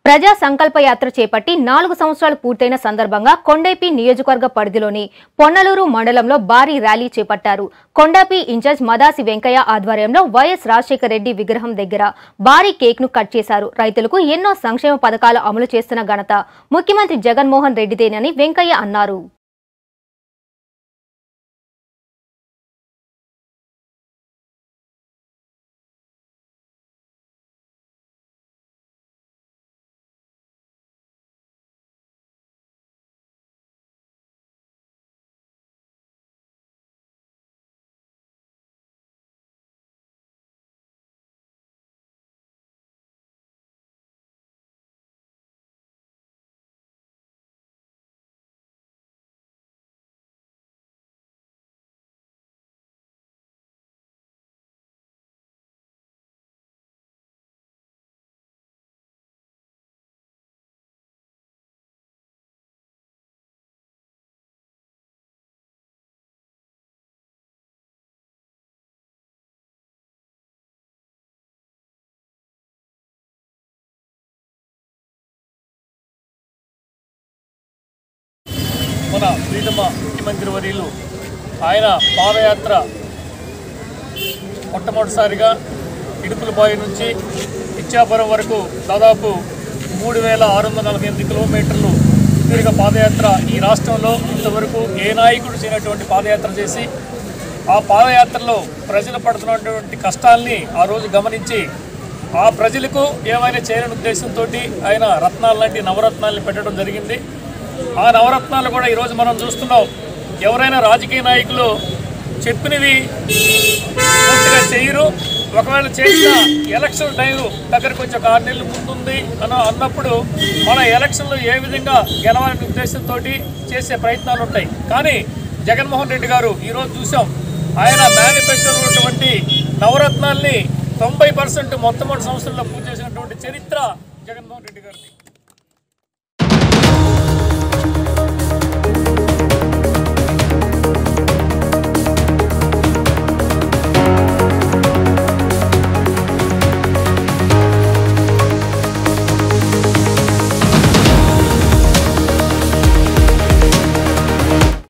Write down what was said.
ప్రజా సంకల్ప యాత్ర చేపట్టి నాలుగు సంవత్సరాలు పూర్తయిన సందర్భంగా కొండేపి నియోజకవర్గ పరిధిలోని పొన్నలూరు మండలంలో భారీ ర్యాలీ చేపట్టారు కొండపి ఇన్ఛార్జ్ మదాసి వెంకయ్య ఆధ్వర్యంలో వైఎస్ రాజశేఖర రెడ్డి విగ్రహం దగ్గర భారీ కేక్ ను కట్ చేశారు రైతులకు ఎన్నో సంక్షేమ పథకాలు అమలు చేస్తున్న ఘనత ముఖ్యమంత్రి జగన్మోహన్ రెడ్డిదేనని వెంకయ్య అన్నారు మన ప్రీతమ ముఖ్యమంత్రి వర్యులు ఆయన పాదయాత్ర మొట్టమొదటిసారిగా ఇడుపులబాయి నుంచి ఇచ్చాపురం వరకు దాదాపు మూడు వేల ఆరు వందల నలభై ఎనిమిది కిలోమీటర్లు సుదీర్ఘ పాదయాత్ర ఈ రాష్ట్రంలో ఇంతవరకు ఏ నాయకుడు చేయనటువంటి పాదయాత్ర చేసి ఆ పాదయాత్రలో ప్రజలు పడుతున్నటువంటి కష్టాల్ని ఆ రోజు గమనించి ఆ ప్రజలకు ఏమైనా చేయాలని ఉద్దేశంతో ఆయన రత్నాలు లాంటి నవరత్నాల్ని పెట్టడం జరిగింది ఆ నవరత్నాలు కూడా ఈరోజు మనం చూస్తున్నాం ఎవరైనా రాజకీయ నాయకులు చెప్పినవి పూర్తిగా చేయరు ఒకవేళ చేసిన ఎలక్షన్ టైం దగ్గరకు వచ్చి ఒక ఆరు నెలలు ముందుంది అని అన్నప్పుడు మన ఎలక్షన్లో ఏ విధంగా గెలవాలనే ఉద్దేశంతో చేసే ప్రయత్నాలు ఉంటాయి కానీ జగన్మోహన్ రెడ్డి గారు ఈరోజు చూసాం ఆయన మేనిఫెస్టోలో ఉన్నటువంటి నవరత్నాల్ని తొంభై పర్సెంట్ మొట్టమొదటి సంవత్సరంలో పూర్తి చేసినటువంటి చరిత్ర జగన్మోహన్ రెడ్డి గారిది